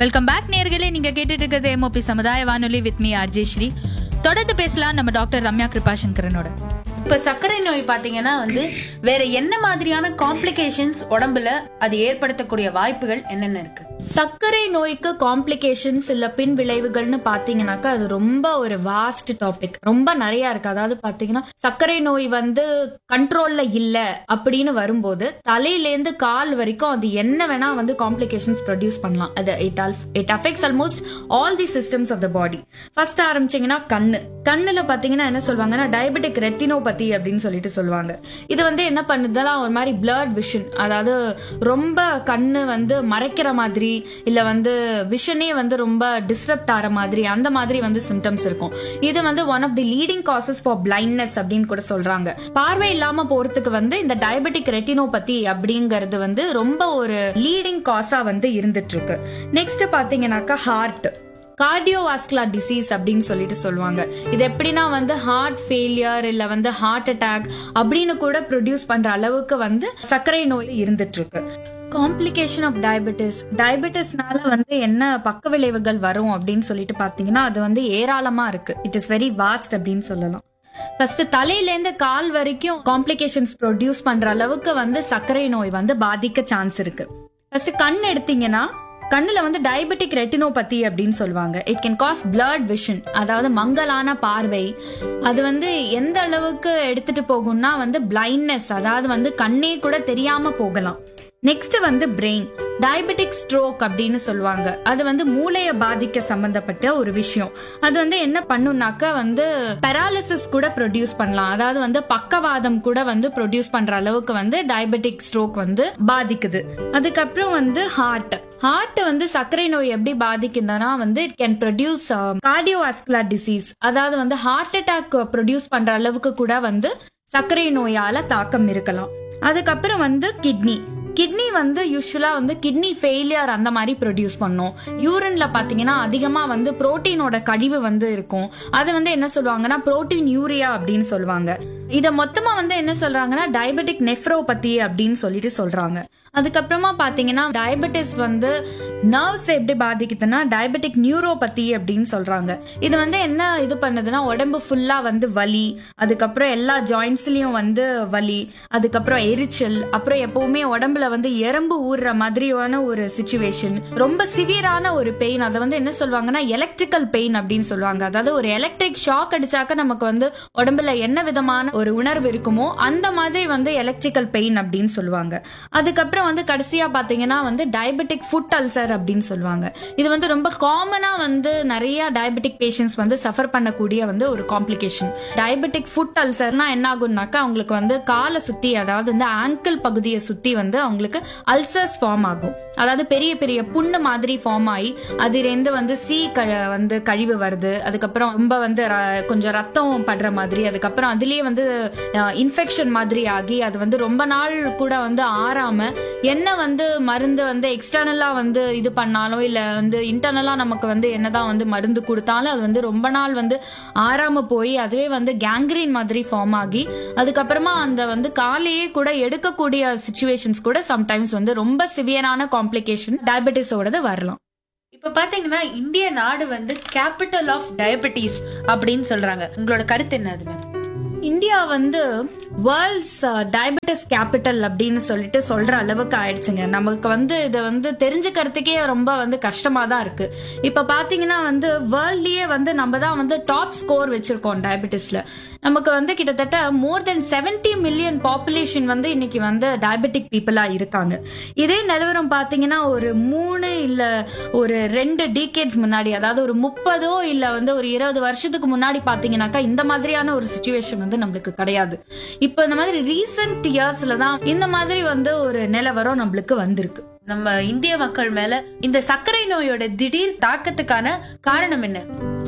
welcome back நேர்களே நீங்க கேட்டுட்டு இருக்கிறது எம்ஓபி சமுதாய வானொலி வித் மீ ஆர்ஜே ஸ்ரீ தொடர்ந்து பேசலாம் நம்ம டாக்டர் ரம்யா கிருபாசங்கரனோட இப்ப சர்க்கரை நோய் பாத்தீங்கன்னா வந்து வேற என்ன மாதிரியான காம்ப்ளிகேஷன்ஸ் உடம்புல அது ஏற்படுத்தக்கூடிய வாய்ப்புகள் என்னென்ன இருக்கு சர்க்கரை நோய்க்கு காம்ப்ளிகேஷன்ஸ் இல்ல பின் விளைவுகள்னு பாத்தீங்கன்னாக்கா அது ரொம்ப ஒரு வாஸ்ட் டாபிக் ரொம்ப நிறைய இருக்கு அதாவது பாத்தீங்கன்னா சர்க்கரை நோய் வந்து கண்ட்ரோல்ல இல்ல அப்படின்னு வரும்போது தலையிலேருந்து கால் வரைக்கும் அது என்ன வேணா வந்து காம்ப்ளிகேஷன்ஸ் ப்ரொடியூஸ் பண்ணலாம் அது it it affects almost all the systems of the body first ஆரம்பிச்சீங்கன்னா கண்ணு கண்ணுல பாத்தீங்கன்னா என்ன சொல்லுவாங்கன்னா டயபெட்டிக் ரெட்டினோபதி அப்படின்னு சொல்லிட்டு சொல்லுவாங்க இது வந்து என்ன பண்ணுதுலாம் ஒரு மாதிரி பிளர்ட் விஷன் அதாவது ரொம்ப கண்ணு வந்து மறைக்கிற மாதிரி இல்ல வந்து விஷனே வந்து ரொம்ப டிஸ்டர்ப்ட் ஆகிற மாதிரி அந்த மாதிரி வந்து சிம்டம்ஸ் இருக்கும் இது வந்து one of the leading causes for blindness அப்படின்னு கூட சொல்றாங்க பார்வை இல்லாம போறதுக்கு வந்து இந்த டயபெட்டிக் ரெட்டினோபதி அப்படிங்கிறது வந்து ரொம்ப ஒரு லீடிங் காஸா வந்து இருந்துட்டு இருக்கு நெக்ஸ்ட் பாத்தீங்கன்னாக்கா ஹார்ட் கார்டியோவாஸ்குலர் டிசீஸ் அப்படின்னு சொல்லிட்டு சொல்லுவாங்க இது எப்படின்னா வந்து ஹார்ட் ஃபெயிலியர் இல்ல வந்து ஹார்ட் அட்டாக் அப்படின்னு கூட ப்ரொடியூஸ் பண்ற அளவுக்கு வந்து சர்க்கரை நோய் இருந்துட்டு இருக்கு காம்ப்ளிகேஷன் ஆஃப் டயபெட்டிஸ் டயபெட்டிஸ்னால வந்து என்ன பக்க விளைவுகள் வரும் அப்படின்னு சொல்லிட்டு பாத்தீங்கன்னா அது வந்து ஏராளமா இருக்கு இட் இஸ் வெரி வாஸ்ட் அப்படின்னு சொல்லலாம் ஃபர்ஸ்ட் தலையிலேருந்து கால் வரைக்கும் காம்ப்ளிகேஷன்ஸ் ப்ரொடியூஸ் பண்ற அளவுக்கு வந்து சர்க்கரை நோய் வந்து பாதிக்க சான்ஸ் இருக்கு ஃபர்ஸ்ட் கண் எடுத்தீங்கன்னா கண்ணுல வந்து டயபெட்டிக் ரெட்டினோபதி அப்படின்னு சொல்லுவாங்க it can cause blurred vision அதாவது மங்கலான பார்வை அது வந்து எந்த அளவுக்கு எடுத்துட்டு போகும்னா வந்து பிளைண்ட்னஸ் அதாவது வந்து கண்ணே கூட தெரியாம போகலாம் நெக்ஸ்ட் வந்து பிரெயின் டயபெட்டிக் ஸ்ட்ரோக் அப்படின்னு சொல்லுவாங்க அது வந்து மூளைய பாதிக்க சம்பந்தப்பட்ட ஒரு விஷயம் அது வந்து என்ன பண்ணுனாக்கா வந்து பெராலிசிஸ் கூட ப்ரொடியூஸ் பண்ணலாம் அதாவது வந்து பக்கவாதம் கூட வந்து ப்ரொடியூஸ் பண்ற அளவுக்கு வந்து டயபெட்டிக் ஸ்ட்ரோக் வந்து பாதிக்குது அதுக்கப்புறம் வந்து ஹார்ட் ஹார்ட் வந்து சர்க்கரை நோய் எப்படி பாதிக்குதுன்னா வந்து it can produce cardiovascular disease அதாவது வந்து ஹார்ட் அட்டாக் ப்ரொடியூஸ் பண்ற அளவுக்கு கூட வந்து சர்க்கரை நோயால தாக்கம் இருக்கலாம் அதுக்கப்புறம் வந்து கிட்னி கிட்னி வந்து யூஸ்வலா வந்து கிட்னி ஃபெயிலியர் அந்த மாதிரி ப்ரொடியூஸ் பண்ணும் யூரின்ல பாத்தீங்கன்னா அதிகமா வந்து புரோட்டீனோட கழிவு வந்து இருக்கும் அது வந்து என்ன சொல்லுவாங்கன்னா புரோட்டீன் யூரியா அப்படின்னு சொல்லுவாங்க இத மொத்தமா வந்து என்ன சொல்றாங்கன்னா டயபெட்டிக் நெஃப்ரோபதி அப்படின்னு சொல்லிட்டு சொல்றாங்க அதுக்கப்புறமா பாத்தீங்கன்னா டயபெட்டிஸ் வந்து நர்வ்ஸ் எப்படி பாதிக்குதுன்னா டயபெட்டிக் நியூரோபதி அப்படின்னு சொல்றாங்க இது வந்து என்ன இது பண்ணுதுன்னா உடம்பு ஃபுல்லா வந்து வலி அதுக்கப்புறம் எல்லா ஜாயின்ஸ்லயும் வந்து வலி அதுக்கப்புறம் எரிச்சல் அப்புறம் எப்பவுமே உடம்புல வந்து எறும்பு ஊறுற மாதிரியான ஒரு சுச்சுவேஷன் ரொம்ப சிவியரான ஒரு பெயின் அதை வந்து என்ன சொல்லுவாங்கன்னா எலக்ட்ரிக்கல் பெயின் அப்படின்னு சொல்லுவாங்க அதாவது ஒரு எலக்ட்ரிக் ஷாக் அடிச்சாக்க நமக்கு வந்து உடம்புல என்ன விதமான ஒரு உணர்வு இருக்குமோ அந்த மாதிரி வந்து எலக்ட்ரிக்கல் பெயின் அப்படின்னு சொல்லுவாங்க அதுக்கப்புறம் வந்து கடைசியா பாத்தீங்கன்னா வந்து டயபெட்டிக் ஃபுட் அல்சர் அப்படின்னு சொல்லுவாங்க இது வந்து ரொம்ப காமனா வந்து நிறைய டயபெட்டிக் பேஷண்ட்ஸ் வந்து சஃபர் பண்ணக்கூடிய வந்து ஒரு காம்ப்ளிகேஷன் டயபெட்டிக் ஃபுட் அல்சர்னா என்ன ஆகும்னாக்கா அவங்களுக்கு வந்து காலை சுத்தி அதாவது வந்து ஆங்கிள் பகுதியை சுத்தி வந்து அவங்களுக்கு அல்சர்ஸ் ஃபார்ம் ஆகும் அதாவது பெரிய பெரிய புண்ணு மாதிரி ஃபார்ம் ஆகி அதிலிருந்து வந்து சீ க வந்து கழிவு வருது அதுக்கப்புறம் ரொம்ப வந்து ர- கொஞ்சம் ரத்தம் படுற மாதிரி அதுக்கப்புறம் அதுலயே வந்து இன்ஃபெக்ஷன் மாதிரி ஆகி அது வந்து ரொம்ப நாள் கூட வந்து ஆறாம என்ன வந்து மருந்து வந்து எக்ஸ்டர்னலா வந்து இது பண்ணாலும் இல்ல வந்து இன்டர்னலா நமக்கு வந்து என்னதான் வந்து மருந்து கொடுத்தாலும் அது வந்து ரொம்ப நாள் வந்து ஆறாம போய் அதுவே வந்து கேங்க்ரீன் மாதிரி ஃபார்ம் ஆகி அதுக்கப்புறமா அந்த வந்து காலையே கூட எடுக்கக்கூடிய சுச்சுவேஷன்ஸ் கூட சம்டைம்ஸ் வந்து ரொம்ப சிவியரான காம்ப்ளிகேஷன் டயபெட்டிஸோடது வரலாம் இப்ப பாத்தீங்கன்னா இந்திய நாடு வந்து கேபிட்டல் ஆஃப் டயபெட்டிஸ் அப்படின்னு சொல்றாங்க உங்களோட கருத்து என்ன அது மேம் இந்தியா வந்து வேர்ல்ட்ஸ் டயபெட்டிஸ் கேபிட்டல் அப்படின்னு சொல்லிட்டு சொல்ற அளவுக்கு ஆயிடுச்சுங்க நமக்கு வந்து இதை வந்து தெரிஞ்சுக்கிறதுக்கே ரொம்ப வந்து கஷ்டமா தான் இருக்கு இப்ப பாத்தீங்கன்னா வந்து வேர்ல்ட்லயே வந்து நம்ம தான் வந்து டாப் ஸ்கோர் வச்சிருக்கோம் டயபெட்டிஸ்ல நமக்கு வந்து கிட்டத்தட்ட மோர் தென் 70 மில்லியன் பாப்புலேஷன் வந்து இன்னைக்கு வந்து டயபெட்டிக் பீப்புளா இருக்காங்க இதே நிலவரம் பாத்தீங்கன்னா ஒரு மூணு இல்ல ஒரு ரெண்டு டீகேட்ஸ் முன்னாடி அதாவது ஒரு முப்பதோ இல்ல வந்து ஒரு இருபது வருஷத்துக்கு முன்னாடி பாத்தீங்கன்னாக்கா இந்த மாதிரியான ஒரு சுச்சுவேஷன் வந்து நம்மளுக்கு கிடையாது இப்போ இந்த மாதிரி ரீசெண்ட் இயர்ஸ்ல தான் இந்த மாதிரி வந்து ஒரு நிலவரம் நம்மளுக்கு வந்திருக்கு நம்ம இந்திய மக்கள் மேல இந்த சர்க்கரை நோயோட திடீர் தாக்கத்துக்கான காரணம் என்ன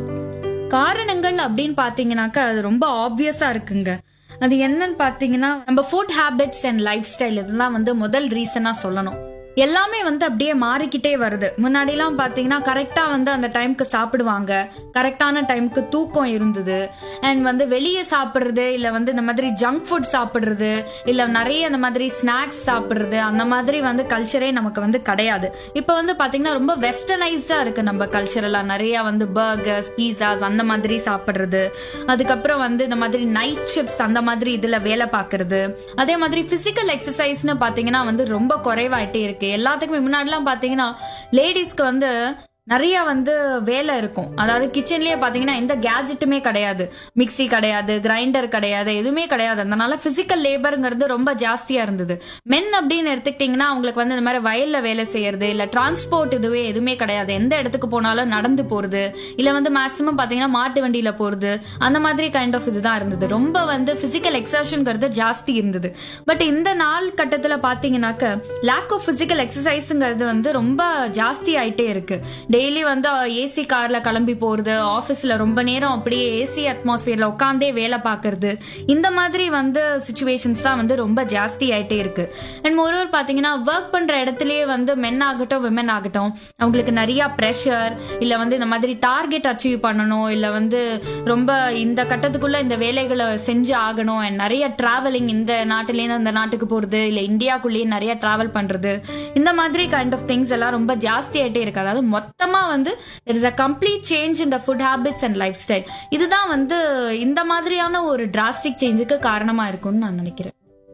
காரணங்கள் அப்படின்னு பாத்தீங்கன்னாக்கா அது ரொம்ப ஆப்வியஸா இருக்குங்க அது என்னன்னு பாத்தீங்கன்னா நம்ம food habits and lifestyle இதெல்லாம் வந்து முதல் ரீசனா சொல்லணும் எல்லாமே வந்து அப்படியே மாறிக்கிட்டே வருது முன்னாடிலாம் பாத்தீங்கன்னா கரெக்டா வந்து அந்த டைம்க்கு சாப்பிடுவாங்க கரெக்டான டைம்க்கு தூக்கம் இருந்தது அண்ட் வந்து வெளியே சாப்பிடுறது இல்ல வந்து இந்த மாதிரி ஜங்க் ஃபுட் சாப்பிடுறது இல்ல நிறைய இந்த மாதிரி ஸ்நாக்ஸ் சாப்பிடுறது அந்த மாதிரி வந்து கல்ச்சரே நமக்கு வந்து கிடையாது இப்போ வந்து பாத்தீங்கன்னா ரொம்ப வெஸ்டர்னைஸ்டா இருக்கு நம்ம கல்ச்சரெல்லாம் நிறைய வந்து பர்கர்ஸ் பீஸாஸ் அந்த மாதிரி சாப்பிடுறது அதுக்கப்புறம் வந்து இந்த மாதிரி நைட் ஷிப்ஸ் அந்த மாதிரி இதுல வேலை பார்க்கறது அதே மாதிரி பிசிக்கல் எக்ஸசைஸ்னு பாத்தீங்கன்னா வந்து ரொம்ப குறைவாயிட்டே இருக்கு எல்லாத்துக்குமே முன்னாடிலாம் பாத்தீங்கன்னா லேடிஸ்க்கு வந்து நிறைய வந்து வேலை இருக்கும் அதாவது கிச்சன்லயே பாத்தீங்கன்னா எந்த கேஜெட்டுமே கிடையாது மிக்ஸி கிடையாது கிரைண்டர் கிடையாது எதுவுமே கிடையாது அதனால பிசிக்கல் லேபருங்கிறது ரொம்ப ஜாஸ்தியா இருந்தது மென் அப்படின்னு எடுத்துக்கிட்டீங்கன்னா அவங்களுக்கு வந்து இந்த மாதிரி வயல்ல வேலை செய்யறது இல்ல டிரான்ஸ்போர்ட் இதுவே எதுவுமே கிடையாது எந்த இடத்துக்கு போனாலும் நடந்து போறது இல்ல வந்து மேக்சிமம் பாத்தீங்கன்னா மாட்டு வண்டியில போறது அந்த மாதிரி கைண்ட் ஆஃப் இதுதான் இருந்தது ரொம்ப வந்து பிசிக்கல் எக்ஸர்ஷன்ங்கிறது ஜாஸ்தி இருந்தது பட் இந்த நாள் கட்டத்துல பாத்தீங்கன்னாக்க லேக் ஆஃப் பிசிக்கல் எக்ஸசைஸ்ங்கிறது வந்து ரொம்ப ஜாஸ்தி ஆயிட்டே இருக்கு டெய்லி வந்து ஏசி கார்ல கிளம்பி போறது ஆபீஸ்ல ரொம்ப நேரம் அப்படியே ஏசி அட்மாஸ்பியர்ல உட்காந்தே வேலை பார்க்கறது இந்த மாதிரி வந்து சுச்சுவேஷன்ஸ் தான் வந்து ரொம்ப ஜாஸ்தி ஆயிட்டே இருக்கு அண்ட் ஒருவர் பாத்தீங்கன்னா ஒர்க் பண்ற இடத்துலயே வந்து மென் ஆகட்டும் விமன் ஆகட்டும் அவங்களுக்கு நிறைய ப்ரெஷர் இல்ல வந்து இந்த மாதிரி டார்கெட் அச்சீவ் பண்ணணும் இல்ல வந்து ரொம்ப இந்த கட்டத்துக்குள்ள இந்த வேலைகளை செஞ்சு ஆகணும் and நிறைய டிராவலிங் இந்த நாட்டுல இருந்து அந்த நாட்டுக்கு போறது இல்ல இந்தியாக்குள்ளேயே நிறைய டிராவல் பண்றது இந்த மாதிரி கைண்ட் ஆஃப் திங்ஸ் எல்லாம் ரொம்ப ஜாஸ்தி ஆயிட்டே இருக்கு அதாவது மொத்தமா வந்து it is a complete change in the food habits and lifestyle இதுதான் வந்து இந்த மாதிரியான ஒரு டிராஸ்டிக் சேஞ்சுக்கு காரணமா இருக்கும்னு நான் நினைக்கிறேன்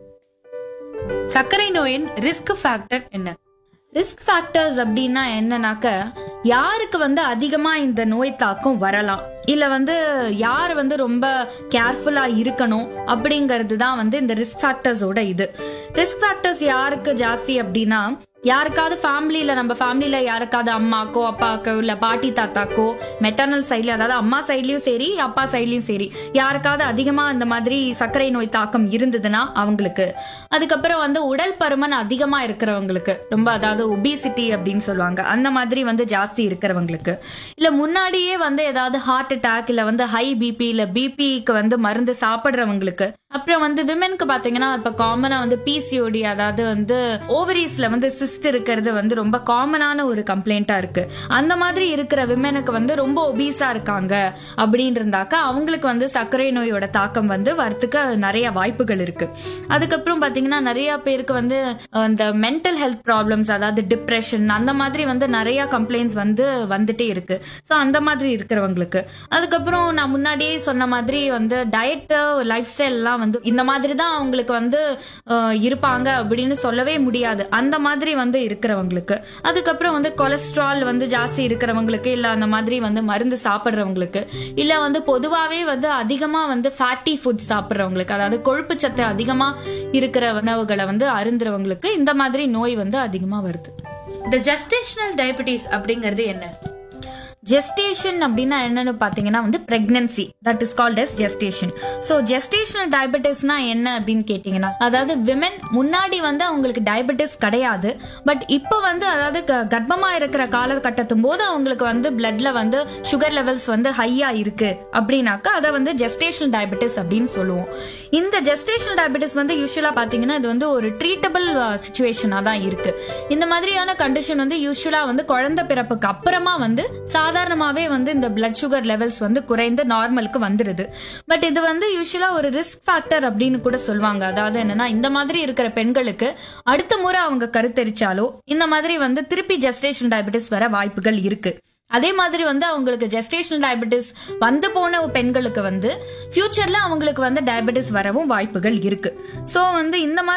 சர்க்கரை நோயின் ரிஸ்க் ஃபேக்டர் என்ன ரிஸ்க் ஃபேக்டர்ஸ் அப்படின்னா என்னன்னாக்க யாருக்கு வந்து அதிகமா இந்த நோய் தாக்கம் வரலாம் இல்ல வந்து யார் வந்து ரொம்ப கேர்ஃபுல்லா இருக்கணும் அப்படிங்கிறது தான் வந்து இந்த ரிஸ்க் ஃபேக்டர்ஸோட இது ரிஸ்க் ஃபேக்டர்ஸ் யாருக்கு ஜாஸ்தி அப்படின்னா யாருக்காவது ஃபேமிலியில நம்ம ஃபேமிலியில யாருக்காவது அம்மாக்கோ அப்பாக்கோ இல்ல பாட்டி தாத்தாக்கோ மெட்டர்னல் சைட்ல அதாவது அம்மா சைட்லயும் சரி அப்பா சைட்லயும் சரி யாருக்காவது அதிகமா இந்த மாதிரி சர்க்கரை நோய் தாக்கம் இருந்ததுன்னா அவங்களுக்கு அதுக்கப்புறம் வந்து உடல் பருமன் அதிகமா இருக்கிறவங்களுக்கு ரொம்ப அதாவது ஒபிசிட்டி அப்படின்னு சொல்லுவாங்க அந்த மாதிரி வந்து ஜாஸ்தி இருக்கிறவங்களுக்கு இல்ல முன்னாடியே வந்து ஏதாவது ஹார்ட் அட்டாக் இல்ல வந்து ஹை பிபி இல்ல பிபிக்கு வந்து மருந்து சாப்பிடுறவங்களுக்கு அப்புறம் வந்து விமென்க்கு பாத்தீங்கன்னா இப்ப காமனா வந்து பிசிஓடி அதாவது வந்து ஓவரீஸ்ல வந்து சிஸ்ட் இருக்கிறது வந்து ரொம்ப காமனான ஒரு கம்ப்ளைண்டா இருக்கு அந்த மாதிரி இருக்கிற விமெனுக்கு வந்து ரொம்ப ஒபீஸா இருக்காங்க அப்படின்னு இருந்தாக்கா அவங்களுக்கு வந்து சர்க்கரை நோயோட தாக்கம் வந்து வரத்துக்கு நிறைய வாய்ப்புகள் இருக்கு அதுக்கப்புறம் பாத்தீங்கன்னா நிறைய பேருக்கு வந்து அஹ், இந்த மென்டல் ஹெல்த் ப்ராப்ளம்ஸ் அதாவது டிப்ரெஷன் அந்த மாதிரி வந்து நிறைய கம்ப்ளைண்ட்ஸ் வந்து வந்துட்டே இருக்கு ஸோ அந்த மாதிரி இருக்கிறவங்களுக்கு அதுக்கப்புறம் நான் முன்னாடியே சொன்ன மாதிரி வந்து டயட் லைஃப் ஸ்டைல் எல்லாம் வந்து இந்த மாதிரி தான் அவங்களுக்கு வந்து அஹ், இருப்பாங்க அப்படின்னு சொல்லவே முடியாது அந்த மாதிரி வந்து இருக்கிறவங்களுக்கு அதுக்கப்புறம் வந்து கொலஸ்ட்ரால் வந்து ஜாஸ்தி இருக்கிறவங்களுக்கு இல்ல அந்த மாதிரி வந்து மருந்து சாப்பிடுறவங்களுக்கு இல்ல வந்து பொதுவாவே வந்து அதிகமா வந்து ஃபேட்டி ஃபுட் சாப்பிடுறவங்களுக்கு அதாவது கொழுப்பு சத்து அதிகமா இருக்கிற உணவுகளை வந்து அருந்துறவங்களுக்கு இந்த மாதிரி நோய் வந்து அதிகமா வருது இந்த ஜெஸ்டேஷனல் டயபிட்டிஸ் அப்படிங்கிறது என்ன ஜெஸ்டேஷன் அப்படின்னா என்னன்னு பாத்தீங்கன்னா வந்து pregnancy that is called as gestation so gestational டயபெட்டிஸ்னா என்ன அப்படின்னு கேட்டீங்கன்னா அதாவது விமன் முன்னாடி வந்து அவங்களுக்கு டயபெட்டிஸ் கிடையாது பட் இப்போ வந்து அதாவது க- கர்ப்பமா இருக்கிற காலகட்டத்தும் போது அவங்களுக்கு வந்து பிளட்ல வந்து சுகர் லெவல்ஸ் வந்து ஹையா இருக்கு அப்படின்னாக்கா அதை வந்து ஜெஸ்டேஷனல் டயபெட்டிஸ் அப்படின்னு சொல்லுவோம் இந்த ஜெஸ்டேஷனல் டயபெட்டிஸ் வந்து யூஸ்வலா பாத்தீங்கன்னா இது வந்து ஒரு ட்ரீட்டபிள் சுச்சுவேஷனா தான் இருக்கு இந்த மாதிரியான கண்டிஷன் வந்து யூஸ்வலா வந்து குழந்தை பிறப்புக்கு அப்புறமா வந்து சாதாரணமாவே வந்து இந்த பிளட் சுகர் லெவல்ஸ் வந்து குறைந்து நார்மலுக்கு வந்துருது பட் இது வந்து யூஸ்வலா ஒரு ரிஸ்க் ஃபேக்டர் அப்படின்னு கூட சொல்லுவாங்க அதாவது என்னன்னா இந்த மாதிரி இருக்கிற பெண்களுக்கு அடுத்த முறை அவங்க கருத்தரிச்சாலோ இந்த மாதிரி வந்து திருப்பி ஜெஸ்டேஷன் டயபெட்டிஸ் வர வாய்ப்புகள் இருக்கு அதே மாதிரி வந்து அவங்களுக்கு ஜெஸ்டேஷனல் டயபெட்டிஸ் வந்து போன பெண்களுக்கு வந்து ஃபியூச்சர்ல அவங்களுக்கு வந்து டயபெட்டிஸ் வரவும் வாய்ப்புகள் இருக்கு சோ வந்து இந்த மாதிரி